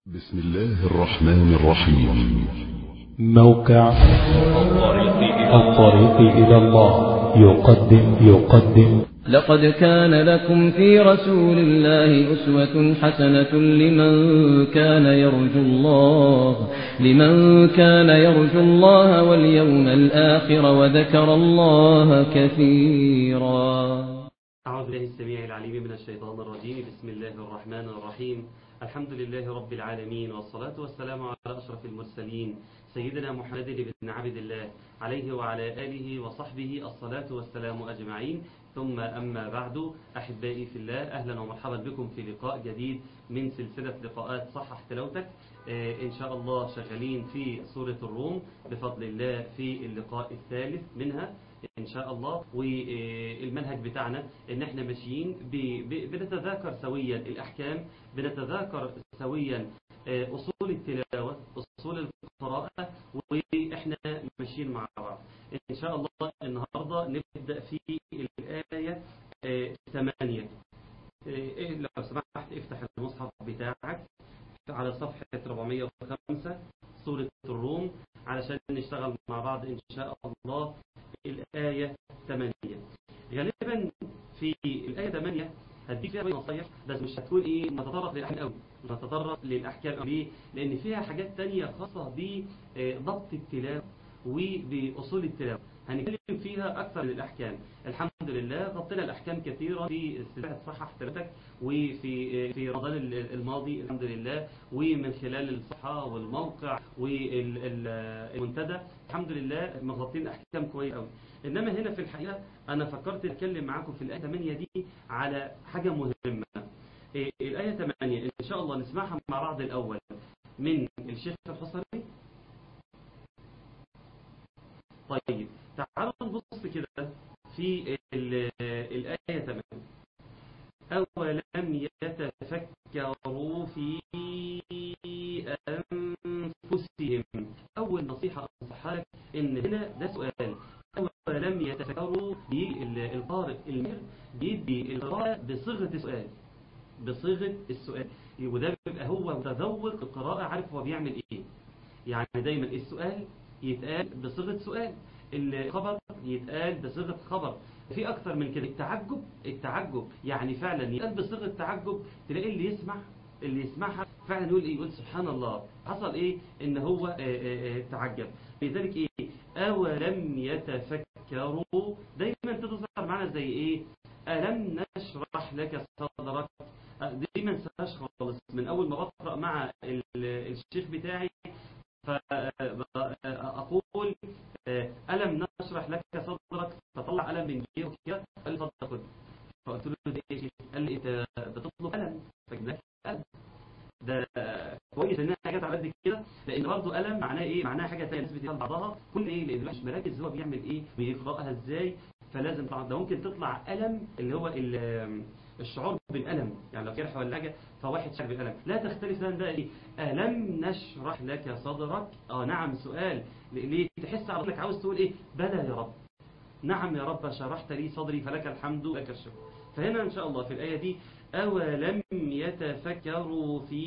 بسم الله الرحمن الرحيم موقع الطريق إلى الله يقدم يقدم لقد كان لكم في رسول الله أسوة حسنة لمن كان يرجو الله لمن كان يرجو الله واليوم الآخر وذكر الله كثيرا أعوذ بالله السميع العليم من الشيطان الرجيم بسم الله الرحمن الرحيم الحمد لله رب العالمين والصلاة والسلام على أشرف المرسلين سيدنا محمد بن عبد الله عليه وعلى آله وصحبه الصلاة والسلام أجمعين ثم أما بعد أحبائي في الله أهلا ومرحبا بكم في لقاء جديد من سلسلة لقاءات صحح تلاوتك آه، إن شاء الله شغالين في سورة الروم بفضل الله في اللقاء الثالث منها إن شاء الله والمنهج بتاعنا إن إحنا ماشيين ب- ب- بنتذاكر سويا الأحكام بنتذاكر سويا آه، أصول التلاوة أصول القراءة وإحنا ماشيين مع بعض إن شاء الله النهاردة نبدأ في الآية 8 لو سمحت افتح المصحف بتاعك على صفحة 405 سورة الروم علشان نشتغل مع بعض إن شاء الله الآية 8 غالبا في الآية 8 هديك فيها شوية نصايح بس مش هتكون ايه نتطرق للأحكام قوي نتطرق للأحكام قوي ليه؟ لأن فيها حاجات تانية خاصة بضبط التلاوة وبأصول التلاوة هنتكلم فيها أكثر من الأحكام الحمد لله غطينا الأحكام كثيرا في سلسلة صحح تلاوتك وفي في رمضان الماضي الحمد لله ومن خلال الصفحة والموقع والمنتدى الحمد لله مغطين أحكام كويس قوي إنما هنا في الحقيقة أنا فكرت أتكلم معاكم في الآية 8 دي على حاجة مهمة إيه، الآية 8 إن شاء الله نسمعها مع بعض الأول من الشيخ الحصري طيب تعالوا نبص كده في ال- الآية 8 أولم يتفكروا في أنفسهم أول نصيحة أنصحها لك إن هنا ده سؤال أولم يتفكروا بالقارئ المير بيدي القراءة بصيغة السؤال بصيغة السؤال وده بيبقى هو متذوق القراءة عارف هو بيعمل إيه يعني دايما السؤال يتقال بصيغة سؤال الخبر يتقال بصيغة خبر في أكثر من كده التعجب التعجب يعني فعلا يتقال بصيغة تعجب تلاقي اللي يسمع اللي يسمعها فعلا يقول إيه يقول سبحان الله حصل إيه إن هو آه، آه، آه، تعجب لذلك إيه أولم يتفكروا دايما تظهر معنا زي إيه ألم نشرح لك صدرك آه، دايما سنشرح خالص من أول ما بقرأ مع ال- الشيخ بتاعي فأقول ألم نشرح لك صدرك فطلع ألم من جيبه كده قال لي اتفضل خد فقلت له ده ايه قال لي انت بتطلب ألم فجبنا ألم ده كويس انها جت على قد كده لان برضه ألم معناه ايه معناها حاجه ثانيه نسبه بعضها كل ايه لان الواحد مش مركز هو بيعمل ايه بيقراها ازاي فلازم طبعا ده ممكن تطلع ألم اللي هو ال- الشعور بالألم يعني لو جرح ولا حاجه فواحد شعر بالألم لا تختلف لان ده ايه ألم نشرح لك صدرك اه نعم سؤال ليه تحس على طولك عاوز تقول ايه بلى يا رب نعم يا رب شرحت لي صدري فلك الحمد لك الشكر فهنا إن شاء الله في الآية دي أولم يتفكروا في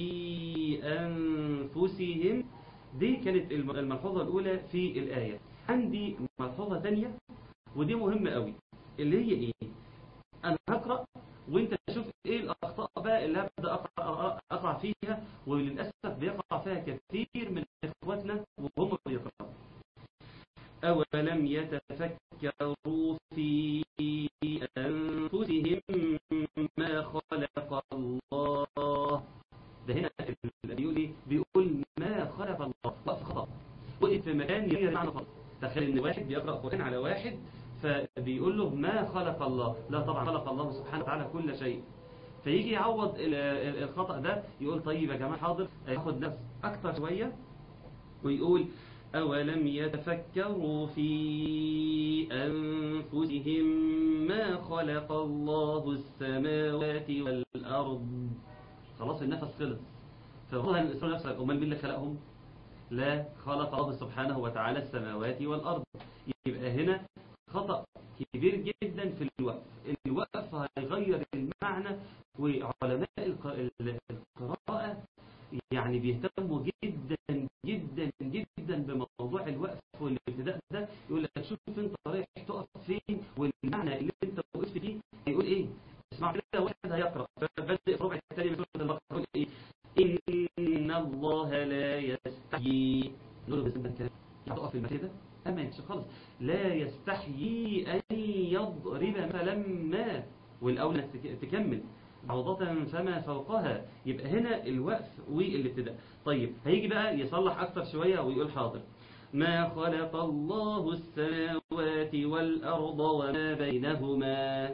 أنفسهم دي كانت الم- الملحوظة الأولى في الآية عندي ملحوظة تانية ودي مهمة قوي اللي هي إيه أنا هقرأ وانت تشوف ايه الاخطاء بقى اللي هبدا اقع اقع فيها وللاسف بيقع فيها كثير من اخواتنا وهم بيقرأوا أولم يتفكروا في أنفسهم ما خلق الله ده هنا اللي بيقول إيه؟ بيقول ما خلق الله وقف خطأ وقف في مكان يغير معنى خطأ تخيل إن واحد بيقرأ قرآن على واحد فبيقول له ما خلق الله لا طبعا خلق الله سبحانه وتعالى كل شيء فيجي يعوض ال- ال- الخطأ ده يقول طيب يا جماعة حاضر ياخد نفس أكتر شوية ويقول أولم يتفكروا في أنفسهم ما خلق الله السماوات والأرض خلاص النفس خلص فهو الإنسان نفسه أمال مين اللي خلقهم لا خلق الله سبحانه وتعالى السماوات والأرض يبقى هنا خطأ كبير جدا في الوقف الوقف هيغير المعنى وعلماء الق- ال- القراءة يعني بيهتموا جدا جدا جدا بموضوع الوقف والابتداء ده يقول لك شوف انت رايح تقف فين والمعنى اللي انت وقفت فيه هيقول ايه اسمع كده واحد هيقرا فبدأ في ربع الثاني من سوره البقره يقول ايه ان الله لا يستحيي نقول له بس انت الكلام تقف في المكان ده اما يمشي خالص لا يستحيي ان يضرب مثلا ما والاولى انك تكمل عوضة فما فوقها يبقى هنا الوقف والابتداء طيب هيجي بقى يصلح أكتر شوية ويقول حاضر ما خلق الله السماوات والأرض وما بينهما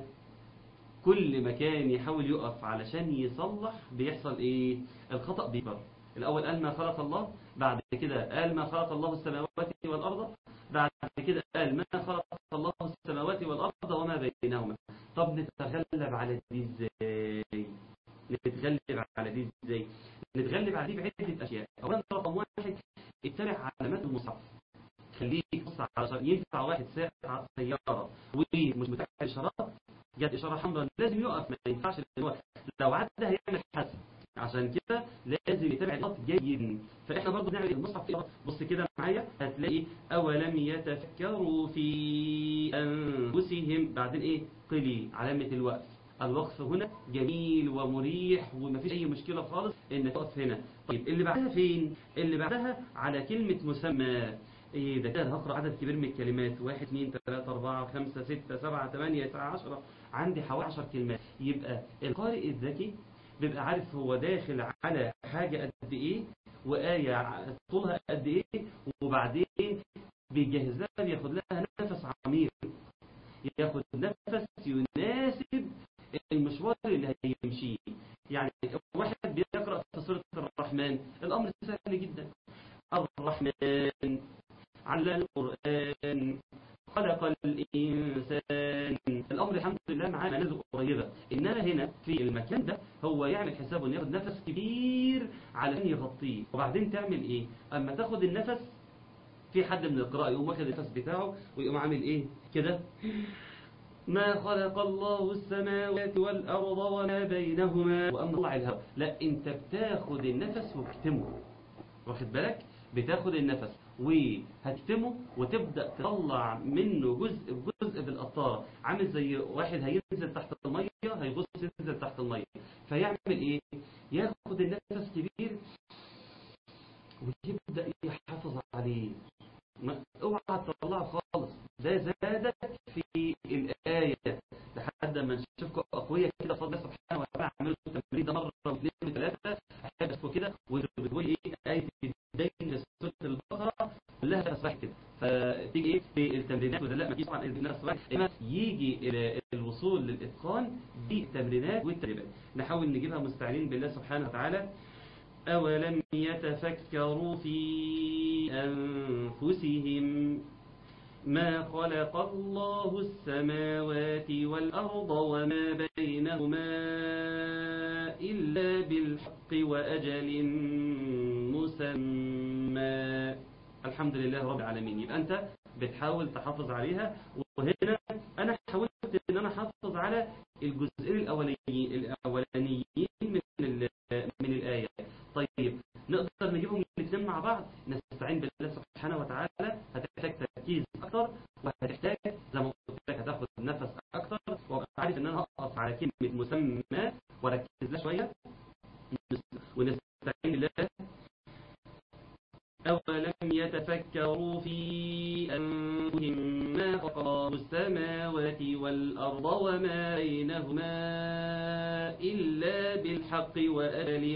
كل مكان يحاول يقف علشان يصلح بيحصل ايه الخطأ بيكبر الأول قال ما خلق الله بعد كده قال ما خلق الله السماوات والأرض بعد كده قال ما خلق الله السماوات والأرض وما بينهما طب نتغلب على دي ازاي نتغلب على دي ازاي نتغلب على دي بعدة أشياء أولا رقم واحد اتبع علامات المصحف خليك بص على شر... ينفع واحد ساعة سيارة ومش متابع الإشارات جت إشارة حمراء لازم يقف ما ينفعش لأن هو لو عدى هيعمل حادثة عشان كده لازم يتابع الخط جيد فاحنا برضو بنعمل المصحف في بص كده معايا هتلاقي اولم يتفكروا في انفسهم بعدين ايه قلي علامه الوقف الوقف هنا جميل ومريح ومفيش اي مشكله خالص ان تقف هنا طيب اللي بعدها فين اللي بعدها على كلمه مسمى ايه ده كده هقرا عدد كبير من الكلمات واحد اثنين ثلاثة أربعة خمسة ستة سبعة ثمانية تسعة عشرة عندي حوالي 10 كلمات يبقى القارئ الذكي بيبقى عارف هو داخل على حاجة قد ايه وآية طولها قد ايه وبعدين بيجهز لها بياخد لها نفس عميق ياخد نفس يناسب المشوار اللي هيمشيه يعني واحد بيقرأ في سورة الرحمن الأمر سهل جدا الرحمن علم القرآن خلق الإنسان الأمر الحمد لله معاه منازل قريبة إنما هنا في المكان ده هو يعمل حسابه إنه ياخد نفس كبير علشان يغطيه وبعدين تعمل إيه أما تاخد النفس في حد من القراءة يقوم واخد النفس بتاعه ويقوم عامل إيه كده ما خلق الله السماوات والأرض وما بينهما وأما طلع الهواء لا أنت بتاخد النفس وبتكتمه واخد بالك بتاخد النفس وهتكتمه وتبدأ تطلع منه جزء بجزء بالقطارة عامل زي واحد هينزل تحت المية هيغص ينزل تحت المية فيعمل ايه ياخد النفس كبير ويبدأ يحافظ عليه ما اوعى تطلعه خالص ده زادك في الآية لحد ما نشوفكم أقوياء كده فضل الله سبحانه وتعالى عملوا التمرين ده مرة واثنين وثلاثة أحبسكم كده وبتقول إيه آية بداية سورة البقرة كلها تسبح كده فتيجي إيه في التمرينات وده لا ما فيش طبعا الناس صباح إما يجي الوصول للإتقان دي التمرينات والتدريبات نحاول نجيبها مستعينين بالله سبحانه وتعالى أولم يتفكروا في أنفسهم ما خلق الله السماوات والأرض وما بينهما إلا بالحق وأجل مسمى الحمد لله رب العالمين يبقى أنت بتحاول تحافظ عليها وهنا أنا حاولت أن أنا أحافظ على الجزئين الأولانيين الأولانيين من من الآية طيب نقدر نجيبهم الاثنين مع بعض نستعين بالله سبحانه وتعالى هتحتاج تركيز أكتر وهتحتاج زي ما قلت لك هتاخد نفس أكتر وابقى عارف إن أنا هقف على كلمة مسمى واركز لها شوية ونستعين بالله أولم يتفكروا في أنفسهم ما خلق الله السماوات والأرض وما بينهما إلا بالحق وأجل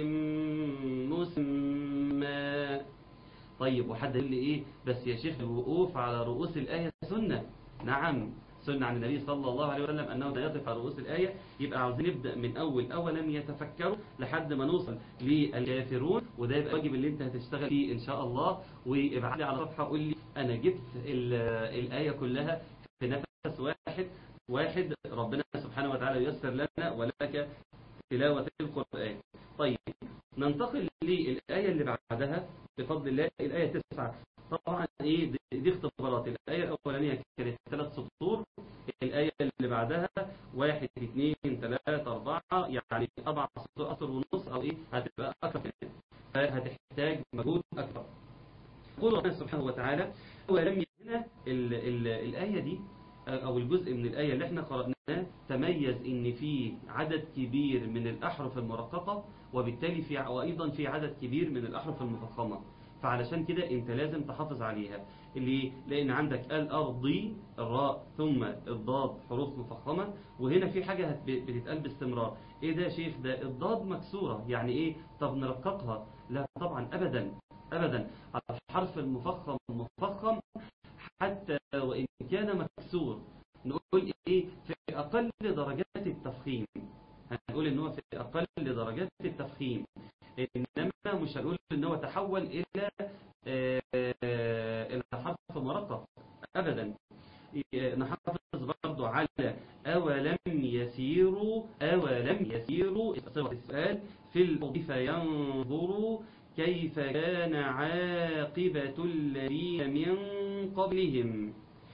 مسمى طيب وحد يقول لي إيه بس يا شيخ الوقوف على رؤوس الآية سنة نعم سنة عن النبي صلى الله عليه وسلم أنه لا يقف على رؤوس الآية يبقى عاوزين نبدأ من أول أولم يتفكروا لحد ما نوصل للكافرون وده يبقى الواجب اللي أنت هتشتغل فيه إن شاء الله وابعت لي على صفحة قول لي أنا جبت الآية كلها في نفس واحد واحد ربنا سبحانه وتعالى ييسر لنا ولك تلاوة القرآن طيب ننتقل للآية اللي بعدها بفضل الله الآية تسعة طبعا ايه دي, دي اختبارات الآية الأولانية كانت ثلاث سطور الآية اللي بعدها واحد اثنين ثلاثة أربعة يعني أربع سطور ونص أو ايه هتبقى أكثر من هتحتاج مجهود أكبر يقول ربنا سبحانه وتعالى ولم هنا ال ال الآية دي أو الجزء من الآية اللي احنا قرأناه تميز إن في عدد كبير من الأحرف المرققة وبالتالي في وأيضا في عدد كبير من الأحرف المفخمة فعلشان كده انت لازم تحافظ عليها اللي لان عندك الارضي الراء ثم الضاد حروف مفخمه وهنا في حاجه هت- بتتقال باستمرار ايه ده يا شيخ ده الضاد مكسوره يعني ايه طب نرققها لا طبعا ابدا ابدا الحرف المفخم مفخم حتى وان كان مكسور نقول ايه في اقل درجات التفخيم هنقول ان هو في اقل درجات التفخيم انما مش هنقول ان هو تحول الى آه، آه، الى حرف مرقق ابدا آه، نحافظ برضو على اولم يسيروا اولم يسيروا صيغه السؤال في الارض فينظروا كيف كان عاقبه الذين من قبلهم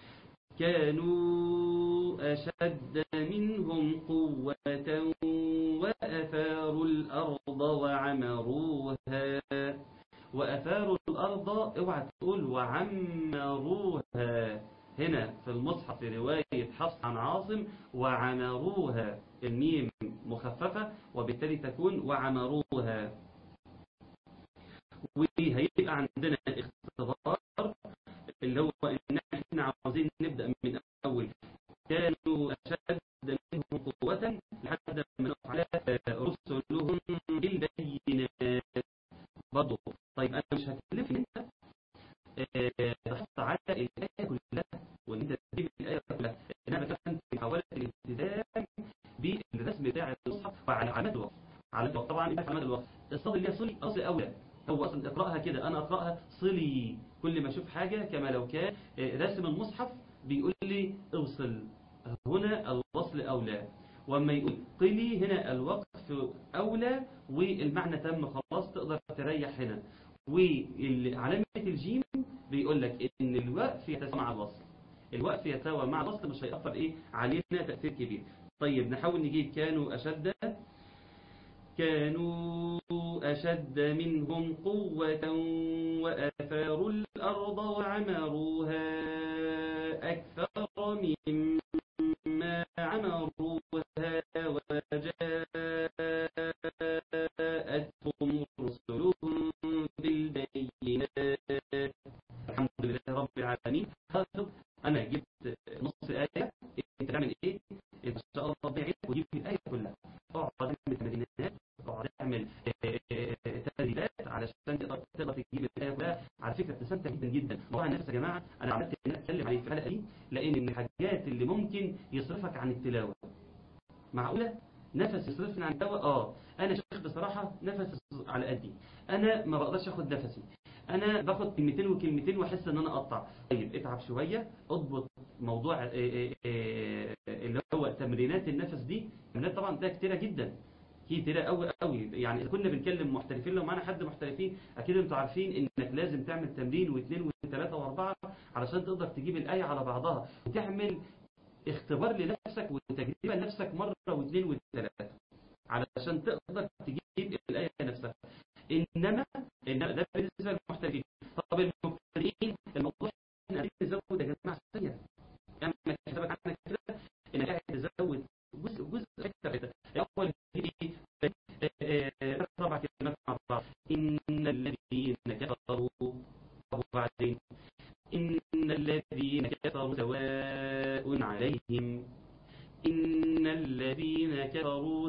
كانوا أشد منهم قوة وأثاروا الأرض وعمروها وأثاروا الأرض اوعى تقول وعمروها هنا في المصحف في رواية حفص عن عاصم وعمروها الميم مخففة وبالتالي تكون وعمروها وهيبقى عندنا اختبار اللي هو ان احنا عاوزين نبدأ من اول كانوا اشد منهم قوة لحد ما نقف على رسلهم بالبينات برضه طيب انا مش هكلف ان انت آه، تحط على الايه كلها وان انت تجيب الايه كلها انما مثلا في محاوله الالتزام بالرسم بتاع المصحف وعلى علامات الوقت على الوقت طبعا انت علامات الوقت الصاد اللي هي صلي اصل اولى هو اصلا اقراها كده انا اقراها صلي كل ما اشوف حاجه كما لو كان آه، راسم المصحف بيقول لي اوصل هنا الوصل اولى وما يقول قلي هنا الوقف اولى والمعنى تم خلاص تقدر تريح هنا وعلامه الجيم بيقول لك ان الوقف يتساوى مع الوصل الوقف يتساوى مع الوصل مش هيأثر ايه علينا تأثير كبير طيب نحاول نجيب كانوا أشد كانوا أشد منهم قوة وأثاروا الأرض وعمروها أكثر مما عمروها وجاءتهم رسلهم بالبينات الحمد لله رب العالمين هذا أنا جبت نص آية أنت تعمل إيه؟ إن شاء الله ربنا يعينك وتجيب الآية كلها اقعد اعمل تمرينات اقعد اعمل آه، آه، تدريبات علشان تقدر تقدر تجيب الآية كلها على فكرة بتستمتع جدا جدا موضوع النفس يا جماعة أنا عملت إن أنا أتكلم عليه في الحلقة دي لأن من الحاجات اللي ممكن يصرفك عن التلاوة معقولة؟ نفس يصرفني عن التلاوة اه انا شيخ بصراحة نفس على قدي انا ما بقدرش اخد نفسي انا باخد كلمتين وكلمتين واحس ان انا اقطع طيب اتعب شوية اضبط موضوع آه، آه، آه، اللي هو تمرينات النفس دي تمرينات طبعا ده كتيرة جدا كتيرة قوي قوي يعني إذا كنا بنتكلم محترفين لو معانا حد محترفين اكيد انتوا عارفين انك لازم تعمل تمرين واثنين وثلاثة واربعة علشان تقدر تجيب الآية على بعضها وتعمل اختبار لنفسك وتجربة لنفسك مرة واثنين وثلاثة علشان تقدر تجيب الآية نفسها إنما إنما ده بالنسبة للمحترفين طب المبتدئين الموضوع إن عايزين نزود يا جماعة سريع يعني ما كتبك عنك كده إنك قاعد تزود جزء جزء أكتر الأول يجي سبع كلمات مع بعض إن الذين كفروا وبعدين إن الذين كفروا سواء عليهم إن الذين كفروا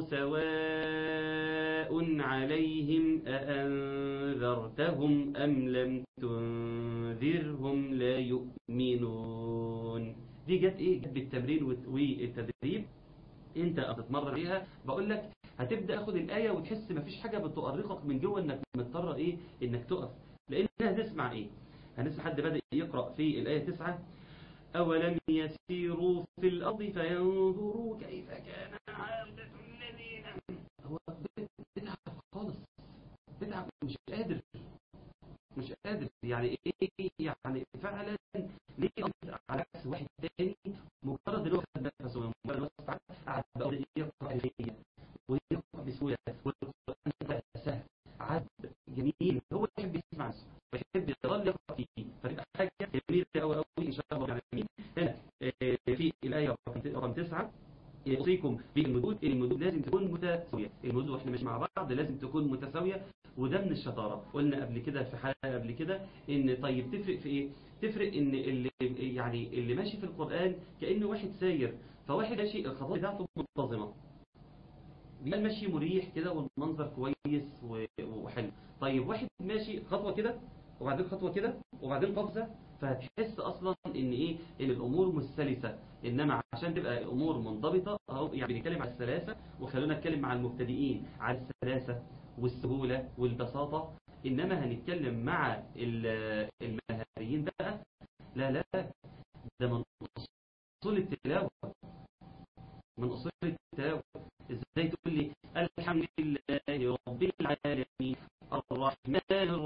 سواء عليهم أأنذرتهم أم لم تنذرهم لا يؤمنون دي جت إيه جت بالتمرين والت- والتدريب انت هتتمرن بيها بقول لك هتبدا تاخد الايه وتحس مفيش حاجه بتؤرقك من جوه انك مضطر ايه انك تقف لان هنسمع ايه هنسمع حد بدا يقرا في الايه 9 اولم يسيروا في الارض فينظروا كيف كان عاده الذين هو بتعب خالص بتعب مش قادر مش قادر يعني ايه يعني فعلا ليه أقدر على عكس واحد تاني مجرد ان هو خد نفسه مجرد ما قعد قعد بقى يقرا الهيه ويقرا بسهوله والقران بقى سهل عد جميل هو يحب يسمع نفسه ويحب يظل يقرأ فيه فتبقى حاجة جميلة أوي أوي إن شاء الله العالمين هنا آه، في الآية رقم تسعة يوصيكم بالمدود المدود لازم تكون متساوية المدود واحنا مش مع بعض لازم تكون متساوية وده من الشطارة قلنا قبل كده في حلقة قبل كده ان طيب تفرق في ايه تفرق ان اللي يعني اللي ماشي في القرآن كأنه واحد ساير فواحد ماشي الخطوات بتاعته منتظمة بيبقى المشي مريح كده والمنظر كويس و- وحلو طيب واحد ماشي خطوة كده وبعدين خطوة كده وبعدين قفزة فهتحس اصلا ان ايه ان الامور مش سلسة انما عشان تبقى الامور منضبطة اهو يعني بنتكلم على السلاسة وخلونا نتكلم مع المبتدئين على السلاسة والسهولة والبساطة انما هنتكلم مع ال- المهاريين بقى لا لا ده من اصول التلاوة من اصول التلاوة ازاي تقول لي الحمد لله رب العالمين الرحمن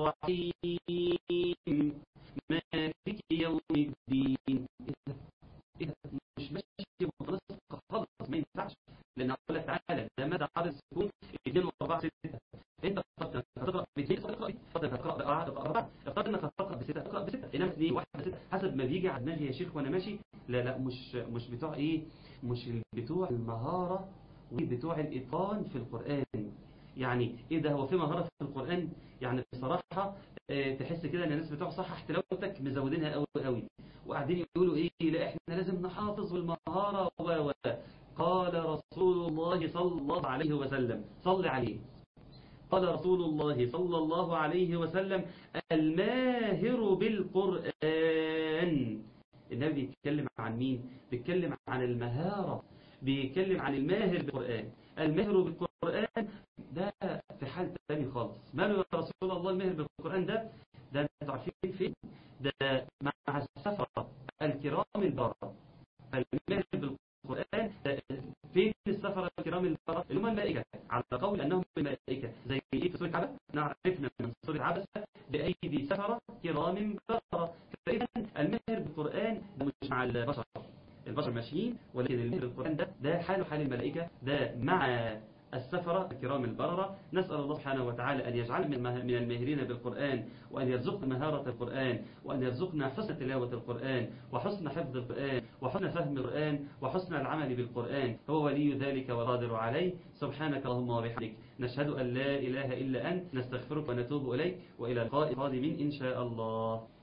الرحيم مالك يوم الدين إيه ده؟ إيه ده؟ مش ماشي وخلاص خالص ما ينفعش لان الله تعالى ده مدى عدد السكون 2 و4 6 انت اخترت انك هتقرا ب 2 تقرا اخترت انك هتقرا باربعه اخترت انك هتقرا بسته تقرا بسته انما 2 1 6 حسب ما بيجي على دماغي يا شيخ وانا ماشي لا لا مش مش بتوع ايه مش بتوع المهاره وبتوع الاتقان في القران يعني ايه ده هو في مهارة في القرآن يعني بصراحة اه تحس كده ان الناس بتوع صحح تلاوتك مزودينها قوي قوي وقاعدين يقولوا ايه لا احنا لازم نحافظ بالمهارة و و قال رسول الله صلى الله عليه وسلم صل عليه قال رسول الله صلى الله عليه وسلم الماهر بالقرآن النبي بيتكلم عن مين بيتكلم عن المهارة بيتكلم عن الماهر بالقرآن الماهر بالقرآن ده في حال تاني خالص ماله يا رسول الله الماهر بالقرآن ده ده انتوا عارفين فين ده مع السفرة الكرام البررة فالماهر بالقرآن ده فين السفرة الكرام البررة اللي هم الملائكة على قول أنهم الملائكة زي ايه في سورة عبس نعرفنا من سورة عبس بأيدي سفرة كرام بررة فإذا الماهر بالقرآن ده مش مع البشر البشر ماشيين ولكن الماهر بالقرآن ده ده حاله حال الملائكة ده مع السفرة الكرام البررة نسأل الله سبحانه وتعالى أن يجعل من من الماهرين بالقرآن وأن يرزقنا مهارة القرآن وأن يرزقنا حسن تلاوة القرآن وحسن حفظ القرآن وحسن فهم القرآن وحسن العمل بالقرآن هو ولي ذلك وقادر عليه سبحانك اللهم وبحمدك نشهد أن لا إله إلا أنت نستغفرك ونتوب إليك وإلى اللقاء قادم إن شاء الله